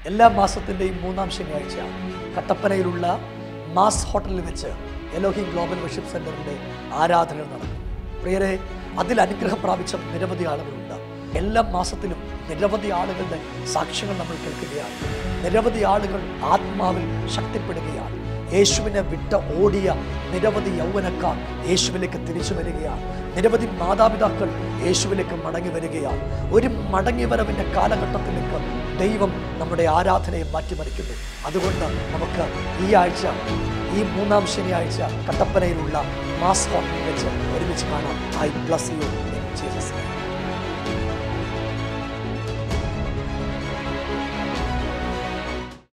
എല്ലാ മാസത്തിൻ്റെയും മൂന്നാം ശനിയാഴ്ച കട്ടപ്പനയിലുള്ള മാസ് ഹോട്ടലിൽ വെച്ച് എലോഹി ഗ്ലോബൽ വർഷിപ്പ് സെന്ററിന്റെ ആരാധന നടക്കും പ്രിയരെ അതിൽ അനുഗ്രഹം പ്രാപിച്ച നിരവധി ആളുകളുണ്ട് എല്ലാ മാസത്തിലും നിരവധി ആളുകളുടെ സാക്ഷ്യങ്ങൾ നമ്മൾ കേൾക്കുകയാണ് നിരവധി ആളുകൾ ആത്മാവിൽ ശക്തിപ്പെടുകയാണ് യേശുവിനെ വിട്ട് ഓടിയ നിരവധി യൗവനക്കാർ യേശുവിലേക്ക് തിരിച്ചു വരികയാണ് നിരവധി മാതാപിതാക്കൾ യേശുവിലേക്ക് മടങ്ങി വരികയാണ് ഒരു മടങ്ങി വരവിൻ്റെ കാലഘട്ടത്തിലേക്ക് ദൈവം നമ്മുടെ ആരാധനയെ മാറ്റിമറിക്കുന്നു അതുകൊണ്ട് നമുക്ക് ഈ ആഴ്ച ഈ മൂന്നാം ശനിയാഴ്ച കട്ടപ്പനയിലുള്ള മാസ് ഹോട്ടലിൽ വെച്ച് ഒരുമിച്ച് കാണാം I bless you in Jesus